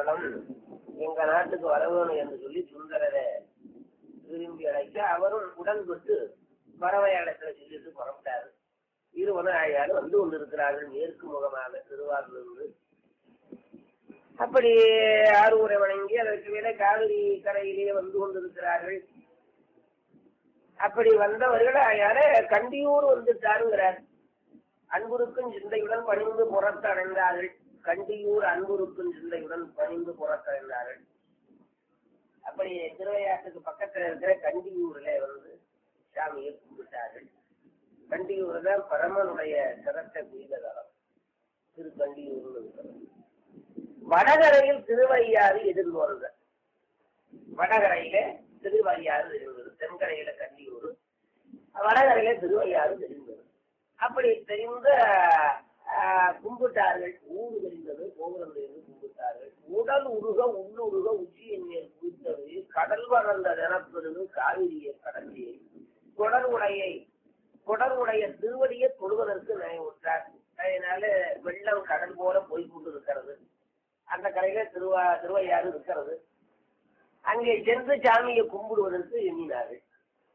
மக்களும் எங்க நாட்டுக்கு வர வேணும் என்று சொல்லி சுந்தரரை விரும்பி அழைக்க அவரும் உடன்பட்டு பறவை இடத்துல சொல்லிட்டு புறப்பட்டாரு இருவரும் ஆயாலும் வந்து கொண்டிருக்கிறார்கள் மேற்கு முகமாக திருவாரூரிலிருந்து அப்படி ஆரூரை வணங்கி அதற்கு மேலே காவிரி கரையிலே வந்து கொண்டிருக்கிறார்கள் அப்படி வந்தவர்கள் ஆயால கண்டியூர் வந்துட்டாருங்கிறார் அன்புருக்கும் சிந்தையுடன் பணிந்து புறத்தடைந்தார்கள் கண்டியூர் அன்புருக்கும் சிந்தையுடன் பணிந்து புறத்தடைந்தார்கள் அப்படி திருவையாற்றுக்கு பக்கத்துல இருக்கிற கண்டியூர்ல வந்து சாமியை கும்பிட்டார்கள் கண்டியூர் தான் பரமனுடைய சிரத்தை குறித்த தலம் திரு கண்டியூர்னு இருக்கிறது வடகரையில் திருவையாறு எதிர்கொள்க வடகரையில திருவையாறு இருந்தது தென்கரையில கண்டியூர் வடகரையில திருவையாறு தெரிந்தது அப்படி தெரிந்த ஆஹ், கும்பிட்டார்கள் ஊடு தெரிந்தது கோபுரம் தெரிந்து கும்பிட்டார்கள் உடல் உருக உள்ளுருக உச்சியின் மேல் குவித்தது கடல் வளர்ந்த நிலப்பெருகு காவிரியை கடந்தி குடல் உடையை குடல் உடைய திருவடியை தொழுவதற்கு நயம் விட்டார் அதனால வெள்ளம் கடல் போல போய் கொண்டு இருக்கிறது அந்த கரையில திருவா திருவையாறு இருக்கிறது அங்கே சென்று சாமியை கும்பிடுவதற்கு எண்ணினார்கள்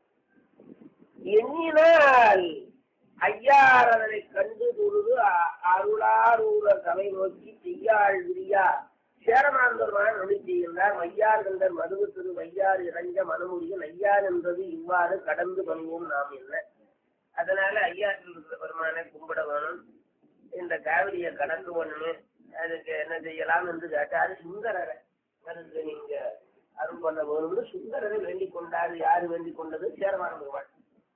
எண்ணினால் ஐயாரதனை கண்டு தொழுது அ- அருளாரூர சபை நோக்கி செய்யாள் விரியா சேரமாந்தர்மான நொடி செய்கின்றார் மையார் கண்டர் மதுவு திரு வையார் இறஞ்ச மனமுடியும் ஐயார் என்பது இவ்வாறு கடந்து பண்ணுவோம் நாம் என்ன அதனால ஐயாற்றில் இருக்கிற பெருமானை கும்பிட வேணும் இந்த காவிரியை கடந்து பண்ணணும் அதுக்கு என்ன செய்யலாம் என்று கேட்டாரு சுந்தரரை அதுக்கு நீங்க அருள் பண்ண வேணும்னு சுந்தரரை வேண்டிக் கொண்டாரு யாரு வேண்டிக் கொண்டது சேரமான பெருமாள்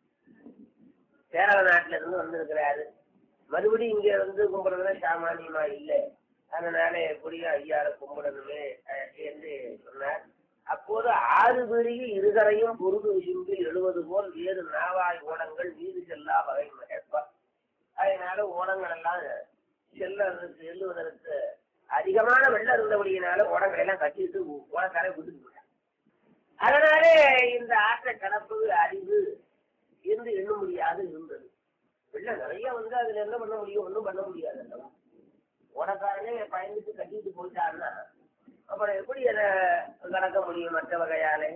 கேரள நாட்டுல இருந்து வந்திருக்கிறாரு மறுபடியும் இங்க வந்து கும்பிடுறதுல சாமானியமா இல்லை அதனால எப்படியும் ஐயார கும்பிடணுமே அஹ், என்று சொன்னார் அப்போது ஆறு பெரிய இருகரையும் பொருது விசும்பி எழுவது போல் வேறு நாவாய் ஓடங்கள் வீடு செல்லா வகை மகேப்பா அதனால ஓடங்கள் எல்லாம் செல்லுவதற்கு செல்லுவதற்கு அதிகமான வெள்ளம் இருந்தபடியினால ஓடங்களை எல்லாம் கட்டிட்டு ஓடக்காரை விட்டுட்டு போயிட்டாங்க. அதனால இந்த ஆற்றை கடப்பது அறிவு என்று எண்ண முடியாது இருந்தது வெள்ளம் நிறைய வந்து அதுல என்ன பண்ண முடியும் ஒன்றும் பண்ண முடியாது அல்லவா ஓடக்காரனே பயந்துட்டு கட்டிட்டு போயிட்டாருன்னா அப்புறம் எப்படி அதை கடக்க முடியும் மற்ற வகையாலே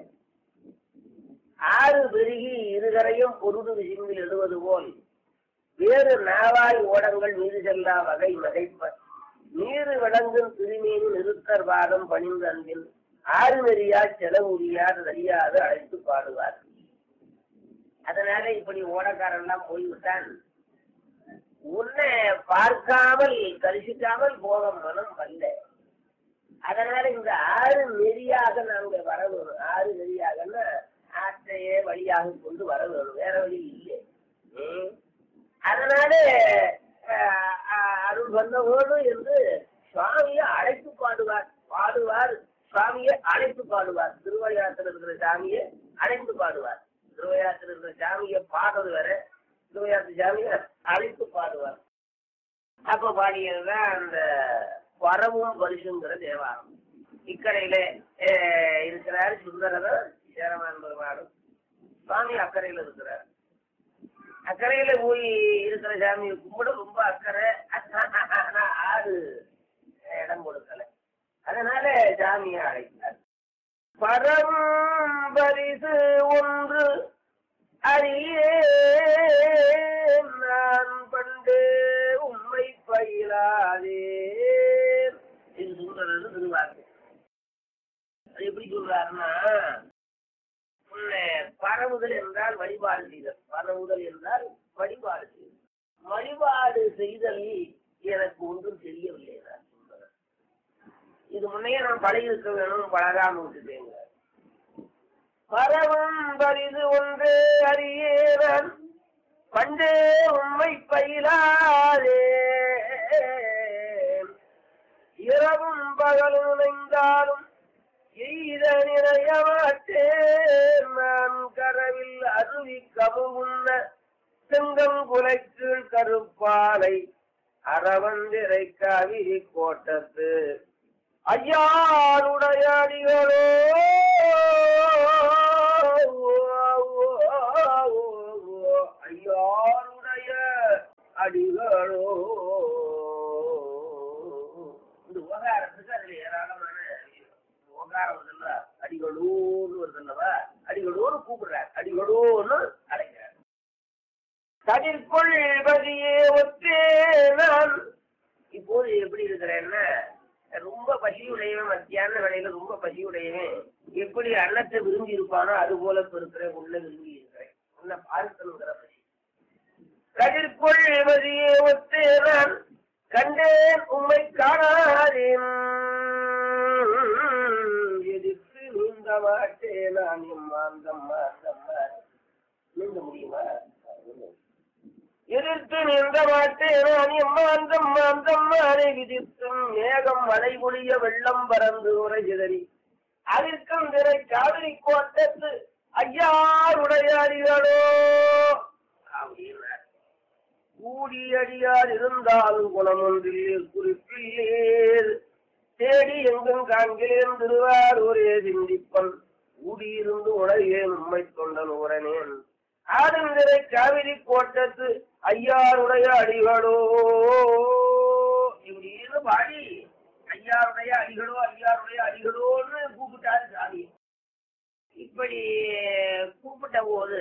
ஆறு பெருகி இருகரையும் பொருது விசும்பில் எழுவது போல் வேறு நாவாய் ஓடங்கள் மீது செல்லா வகை மகைப்ப நீரு விளங்கும் திருமேனி நிறுத்தர் பாதம் பணிந்து அன்பில் ஆறு நெறியா செலவுரியார் அறியாது அழைத்து பாடுவார் அதனால இப்படி ஓடக்காரன்லாம் போய்விட்டான் உன்னை பார்க்காமல் தரிசிக்காமல் போக மனம் வல்ல அதனால இந்த ஆறு நெறியாக நாங்க வர வேணும் ஆறு நெறியாகன்னா ஆற்றையே வழியாக கொண்டு வர வேணும் வேற வழி இல்லை ம். அதனால அஹ், அஹ், அருள் வந்த வேணும் என்று சுவாமியை அழைத்து பாடுவார் பாடுவார் சுவாமியை அழைத்து பாடுவார் திருவையாற்றில் இருக்கிற சாமியை அழைத்து பாடுவார் திருவையாற்றில் இருக்கிற சாமியை பாடுறது வேற திருவையாற்று சாமியை அழைத்து பாடுவார் அப்ப பாடியதுதான் அந்த வரவும் பரிசுங்கிற தேவாரம் இக்கரையில அஹ், இருக்கிறார் சுந்தரர் சேரமான் பெருமாளும் சுவாமி அக்கறையில இருக்கிறார் அக்கறையில போய் இருக்கிற சாமியை கும்பிட ரொம்ப அக்கறை ஆனா ஆறு இடம் கொடுக்கல அதனால சாமியை அழைத்தார் பரம்பரிசு ஒன்று அறியே நான் பண்டு உண்மை பயிலாதே இது சுந்தரர் திருவாக்கு அது எப்படி சொல்றாருன்னா உன்னை பரவுதல் என்றால் வழிபாடு செய்தல் பரவுதல் என்றால் வழிபாடு செய்தல் வழிபாடு செய்தல் எனக்கு ஒன்றும் தெரியவில்லை என்றார் சுந்தரர். இது முன்னையே நான் பழகி இருக்க வேணும் பழகாம விட்டுட்டேங்க பரவும் பரிது ஒன்று அறியேவன் பண்டே உண்மை பயிலாதே இரவும் பகலும் இணைந்தாலும் எய்த நிறைய மாட்டேன் நான் கரவில் அருவி கமுகுன்ன செங்கங்குலை கீழ் கருப்பாலை அறவந்திரை காவிரி கோட்டத்து ஐயாருடைய அடிகளோ ஐயாருடைய அடிகளோ இந்த விவகாரத்துக்கு அதுல ஏராளமான உதாரம் வருதுல்ல அடிகளூர்னு வருதுல்லவா அடிகளூர்னு கூப்பிடுறார் அடிகளூர்னு அழைக்கிறார் கதிர்கொள் பதியே ஒத்தே நான் இப்போது எப்படி இருக்கிறேன்னா ரொம்ப பசியுடையவன் மத்தியான வேலையில ரொம்ப பசியுடையவன் எப்படி அன்னத்தை விரும்பி இருப்பானோ அது போல இப்ப இருக்கிறேன் உள்ள விரும்பி இருக்கிறேன் உன்னை பார்க்கணுங்கிற பசி கதிர்கொள் பதியே ஒத்தே நான் கண்டேன் உம்மை காணாதேன் எதிர்த்து நீந்த மாட்டேன் நான் எம்மாந்தம் மாந்தம் நீந்த முடியுமா எதிர்த்து நின்ற மாட்டேன் நான் எம்மாந்தம் மாந்தம் மாறி விதித்தும் மேகம் மழை பொழிய வெள்ளம் பறந்து உரைசிதறி அதற்கும் திரை காவிரி கோட்டத்து ஐயாருடைய அடிகளோ அப்படின்னார் கூடியடியார் இருந்தாலும் குணமொன்றில் குறிப்பில்லேர் தேடி எங்கும் காண்கிறேன் திருவாரூரே சிந்திப்பன் கூடியிருந்து உலகேன் உண்மை தொண்டன் உரனேன் ஆடுந்திரை காவிரி கோட்டத்து ஐயாருடைய அடிகளோ இப்படின்னு பாடி ஐயாருடைய அடிகளோ ஐயாருடைய அடிகளோன்னு கூப்பிட்டாரு சாமி இப்படி கூப்பிட்ட போது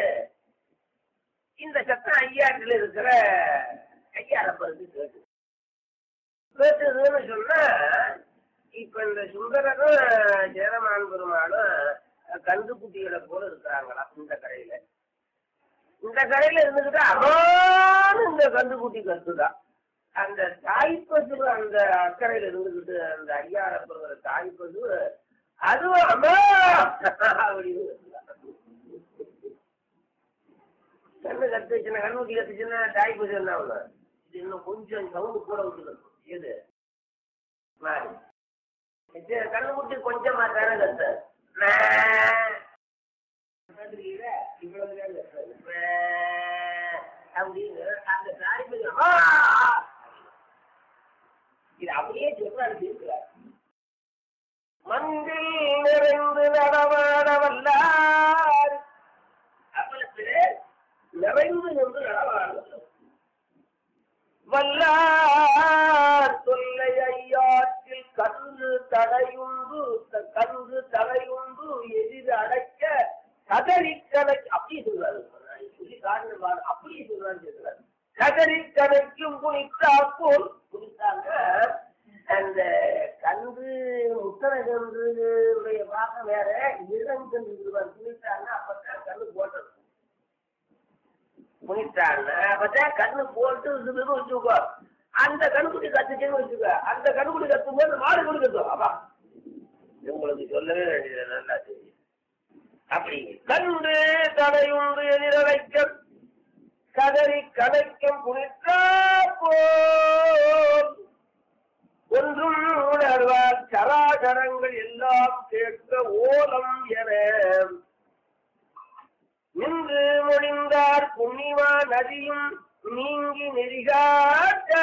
இந்த சத்தம் ஐயாட்டில் இருக்கிற ஐயாரப்பருக்கு கேட்டு கேட்டதுன்னு சொன்னா இப்ப இந்த சுந்தரரும் ஜெயரமான் பெருமாளும் கந்து குட்டிகளை போல இருக்கிறாங்களாம் இந்த கடையில இந்த கடையில இருந்துகிட்டு அம்மான்னு இந்த கந்து குட்டி கத்துதான் அந்த தாய்ப்பசு அந்த அக்கறையில இருந்துகிட்டு அந்த ஐயாரப்படுற தாய்ப்பசு அதுவும் அம்மா அப்படின்னு கத்துதான். கண்ணு கத்துச்சுன்னா கண்ணுட்டி கத்துச்சுன்னா தாய் பூஜை என்ன ஆகும் இது இன்னும் கொஞ்சம் சவுண்டு கூட விட்டுக்கணும் எது மாறி இது கண்ணு முட்டி கொஞ்சமா தானே கத்து இவ்வளவு தான் கத்துறது. மே. அப்படின்னு அந்த தாய் பூஜை அம்மா! இது அப்படியே சொல்றாரு தீர்க்கிறார் மந்தில் நிறைந்து நடமாட வல்லார் அப்பளத்திலே நிறைந்து நின்று நடமாடுவது வல்லார் தொல்லை ஐயாற்றில் கன்று தடையுண்டு த- கன்று தடையுண்டு எதிர் அடைக்க கதறி கடை அப்படியே சொல்றாரு சொல்லி காரணம் பாரு, அப்படியே சொல்றாரு சொல்றாரு கதறி கடைக்கும் குனித்தா போல் குனித்தாங்க அந்த கன்று முத்தனை கன்றுடைய பாகம் வேற இளங்கன்று குனித்தாங்க அப்பதான் கண்ணு போட்டது முனிட்டாங்க அப்பதான் கண்ணு போட்டு இதுன்னு வச்சுக்கோ அந்த கண்ணுக்குட்டி கத்துச்சுன்னு வச்சுக்கோ அந்த கண்ணுக்குட்டி கத்தும் போது மாடு கூட கத்தும் அப்பா உங்களுக்கு சொல்லவே வேண்டியது நல்லா தெரியும் அப்படி கண்டு தடையுண்டு எதிரடைக்க கதறி கதைக்கும் புனித்தா போல் ஒன்றும் உணர்வார் சராசரங்கள் எல்லாம் கேட்க ஓலம் என நின்று முடிந்தார் புண்ணிமா நதியும் நீங்கி நெறிகாட்ட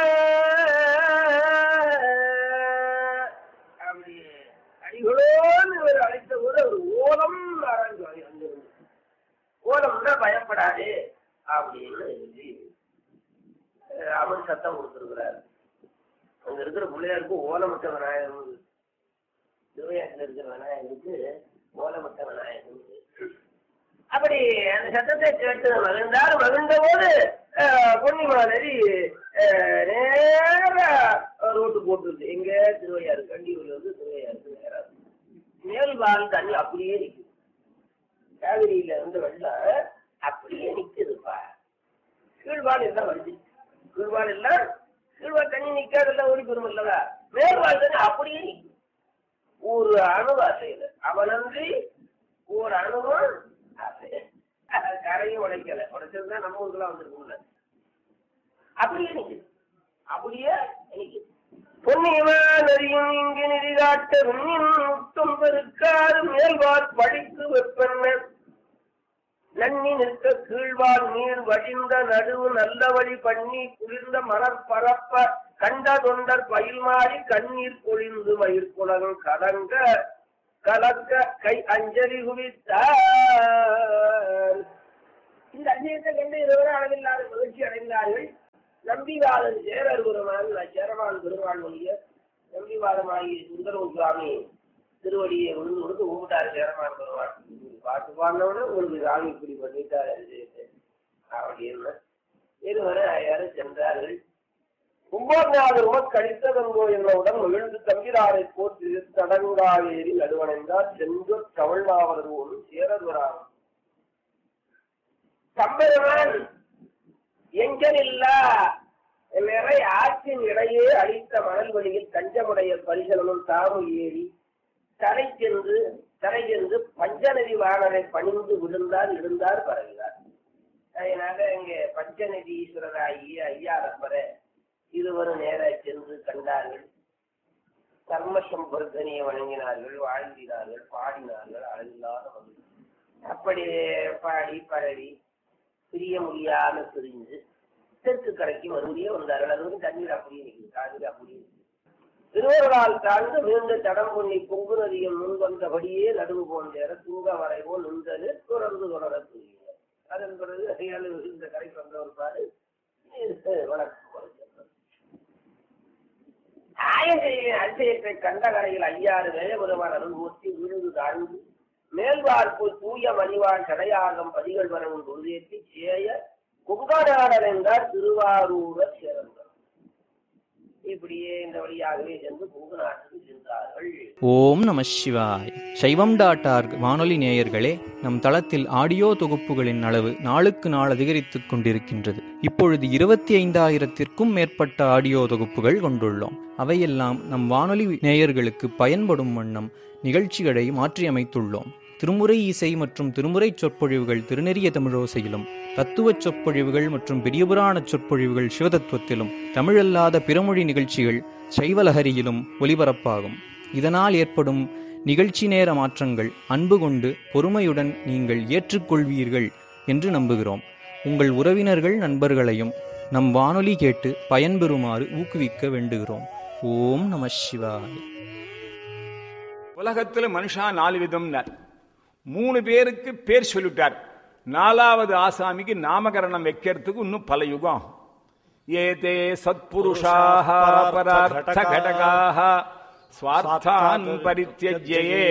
அப்படி அடிகளோன்னு இவர் அழைத்த போது ஒரு ஓலம் ஆரம்பிச்சு அங்கிருந்து ஓலம்னா பயப்படாதே அப்படின்னு சொல்லி அஹ், அவர் சத்தம் கொடுத்துருக்கிறார் அங்க இருக்கிற பிள்ளையாருக்கு ஓலமிட்ட விநாயகர் திருவையாற்றில் இருக்கிற விநாயகருக்கு ஓலமிட்ட விநாயகர் அப்படி அந்த சத்தத்தை கேட்டு மகிழ்ந்தார் மகிழ்ந்த போது பொன்னிமா நதி அஹ், நேரா ரோட்டு போட்டுருது எங்க திருவையாறு கண்டியூர்ல இருந்து திருவையாருக்கு நேரா மேல்வால் தண்ணி அப்படியே நிக்குது காவிரியில இருந்து வெள்ளம் அப்படியே நிக்குதுப்பா கீழ்வால் எல்லாம் வருது கீழ்வால் எல்லாம் கீழ்வால் தண்ணி நிக்காதெல்லாம் ஓடி போரும் இல்லவா மேல்வால் தண்ணி அப்படியே நிக்கும் ஒரு அணு அசையுது அவனன்றி ஒரு அணுவும் அசையுது. கரையும் உடைக்கல உடைச்சிருந்தா நம்ம ஊருக்குலாம் வந்திருக்கும்ல அப்படியே நிக்குது அப்படியே நிக்குது பொன்னியமா நதியும் இங்கு நிதி காட்ட முட்டும் பெருக்காறு மேல்வார் படித்து வெப்பெண்ண நன்னி நிற்க கீழ்வார் நீர் வடிந்த நடுவு நல்ல வழி பண்ணி குளிர்ந்த மலர் பரப்ப கண்ட தொண்டர் பயில் மாறி கண்ணீர் பொழிந்து மயிர் குலகம் கலங்க கலக்க கை அஞ்சலி குவித்தார் இந்த அஞ்சலியத்தை கண்டு இருவரும் அளவில்லாத மகிழ்ச்சி அடைந்தார்கள் நம்பிவாதன் சேரர் பெருமான் சேரவான் பெருமான் மொழிய நம்பிவாதமாகிய சுந்தரம் சுவாமி திருவடியை விழுந்து விழுந்து ஊட்டாரு சேரமான பெருமாள் பாட்டு பாடினவனே உங்களுக்கு சாமி இப்படி பண்ணிட்டாரு அப்படின்னு இருவரை ஐயாறு சென்றார்கள் கும்போநாதர் உமக் கழித்ததன்போ என்னவுடன் மகிழ்ந்து தம்பிராரை போற்றி தடங்குடாவேரி நடுவணைந்தார் சென்று கவழ்வாவரது ஒரு சேரதுராகும் தம்பெருமான் எங்கனில்லா நிறை ஆற்றின் இடையே அழித்த மணல் வழியில் தஞ்சமுடைய பரிசலனும் தாமு ஏறி தரை சென்று தரை சென்று பஞ்சநதி வாணரை பணிந்து விழுந்தார் இருந்தார் பரவினார் அதனால இங்க பஞ்சநதி ஈஸ்வரராகி ஐயாரப்பரை இருவரும் நேர சென்று கண்டார்கள் கர்மசம்பர்தனியை வணங்கினார்கள் வாழ்ந்தினார்கள் பாடினார்கள் அளவில்லாத மகிழ்ச்சி அப்படி பாடி பரவி பிரிய முடியாம பிரிஞ்சு தெற்கு கரைக்கு மறுபடியும் வந்தார்கள் அது வந்து தண்ணீர் அப்படியே நிற்குது காவிரி அப்படியே நிக்குது. திருவருளால் தாழ்ந்து விழுந்த தடம் பொன்னி பொங்கு நதியும் முன் வந்தபடியே நடுவு போன்ற துங்க வரைவோ நின்றது தொடர்ந்து தொடர புரியுங்க அதன் பிறகு அதையால் இந்த கரைக்கு வந்தவர் பாரு வழக்கு குறைச்சது ஆயகையின் அதிசயத்தை கண்ட கரையில் ஐயாறு வேயபுரமான அனுபவத்தை விழுந்து தாழ்ந்து மேல்வார்ப்பு தூய மணிவாள் சடையாகம் பதிகள் வரவும் உறுதியேற்றி சேய குங்காடாடர் என்றார் திருவாரூர சிறந்தார் இப்படியே இந்த வழியாகவே சென்று குங்குநாட்டுக்கு சென்றார்கள் ஓம் நம சிவாய் சைவம் டாட் ஆர்க் வானொலி நேயர்களே நம் தளத்தில் ஆடியோ தொகுப்புகளின் அளவு நாளுக்கு நாள் அதிகரித்துக் கொண்டிருக்கின்றது இப்பொழுது இருபத்தி ஐந்தாயிரத்திற்கும் மேற்பட்ட ஆடியோ தொகுப்புகள் கொண்டுள்ளோம் அவையெல்லாம் நம் வானொலி நேயர்களுக்கு பயன்படும் வண்ணம் நிகழ்ச்சிகளை மாற்றியமைத்துள்ளோம் திருமுறை இசை மற்றும் திருமுறை சொற்பொழிவுகள் திருநெறிய தமிழோசையிலும் தத்துவச் சொற்பொழிவுகள் மற்றும் பெரியபுராண சொற்பொழிவுகள் சிவதத்துவத்திலும் தமிழல்லாத பிறமொழி நிகழ்ச்சிகள் சைவலஹரியிலும் ஒலிபரப்பாகும் இதனால் ஏற்படும் நிகழ்ச்சி நேர மாற்றங்கள் அன்பு கொண்டு பொறுமையுடன் நீங்கள் ஏற்றுக்கொள்வீர்கள் என்று நம்புகிறோம் உங்கள் உறவினர்கள் நண்பர்களையும் நம் வானொலி கேட்டு பயன்பெறுமாறு ஊக்குவிக்க வேண்டுகிறோம் ஓம் நம சிவாய் உலகத்துல மனுஷா நாலு விதம்னார் மூணு பேருக்கு பேர் சொல்லிட்டார் நாலாவது ஆசாமிக்கு நாமகரணம் வைக்கிறதுக்கு இன்னும் பல யுகம் ஆகும். ஏதே சத்புருஷாக பரார்த்த கடகாக ஸ்வார்த்தான் பரித்தியஜ்யே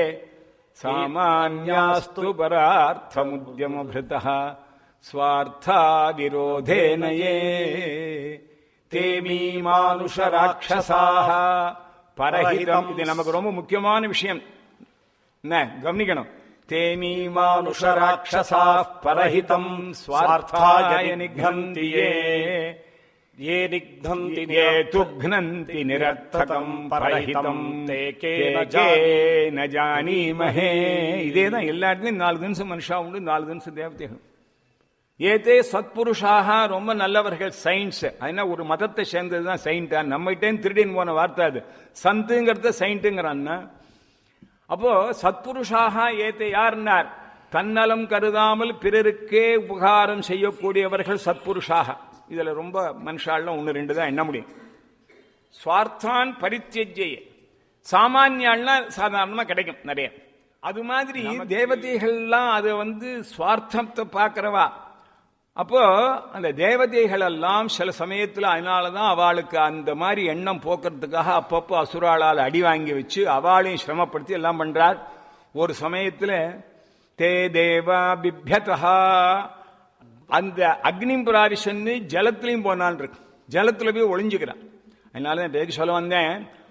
சாமான்யாஸ்து பரார்த்தமுத்யமபிருதः ஸ்வார்த்தா விரோதேனயே தே மீமானுஷ ராட்சசாக பரஹிதம் இது நமக்கு ரொம்ப முக்கியமான விஷயம் என்ன கவனிக்கணும் தேமீ மானுஷ ராட்சசா பரஹிதம் ஸ்வார்த்தாய நிகந்தி ஏ ये निघ्नन्ति ஏ துக்னந்தி நிரர்த்தகம் பரஹிதம் ते கே केन ந ஜானீமஹே இதே தான் எல்லா இடத்துலயும் நாலு தினசம் மனுஷா உண்டு நாலு தினசம் தேவதைகள் ஏதே சத்புருஷாக ரொம்ப நல்லவர்கள் சயின்ஸ் அதனா ஒரு மதத்தை சேர்ந்ததுதான் சயின்டா நம்மகிட்டே திருடின்னு போன வார்த்தை அது சந்துங்கிறத சயின்ட்டுங்கிறான்னா அப்போ சத்புருஷாக ஏத்தே யார்னார் தன்னலம் கருதாமல் பிறருக்கே உபகாரம் செய்யக்கூடியவர்கள் சத்புருஷாக இதுல ரொம்ப மனுஷாலாம் ஒன்று ரெண்டு தான் எண்ண முடியும் சுவார்த்தான் பரித்தியஜ்யே சாமானியாள்னா சாதாரணமா கிடைக்கும் நிறைய அது மாதிரி தேவதைகள்லாம் அதை வந்து சுவார்த்தத்தை பார்க்கறவா அப்போ அந்த தேவதைகள் எல்லாம் சில சமயத்துல அதனாலதான் அவளுக்கு அந்த மாதிரி எண்ணம் போக்குறதுக்காக அப்பப்போ அசுராளால் அடி வாங்கி வச்சு அவளையும் சிரமப்படுத்தி எல்லாம் பண்றார் ஒரு சமயத்துல தே தேவா பிப்யதா அந்த அக்னி பிராரிஷன்னு ஜலத்திலையும் போனான் இருக்கு ஜலத்துல போய் ஒளிஞ்சுக்கிறான் அதனால நான் பேருக்கு சொல்ல வந்தேன்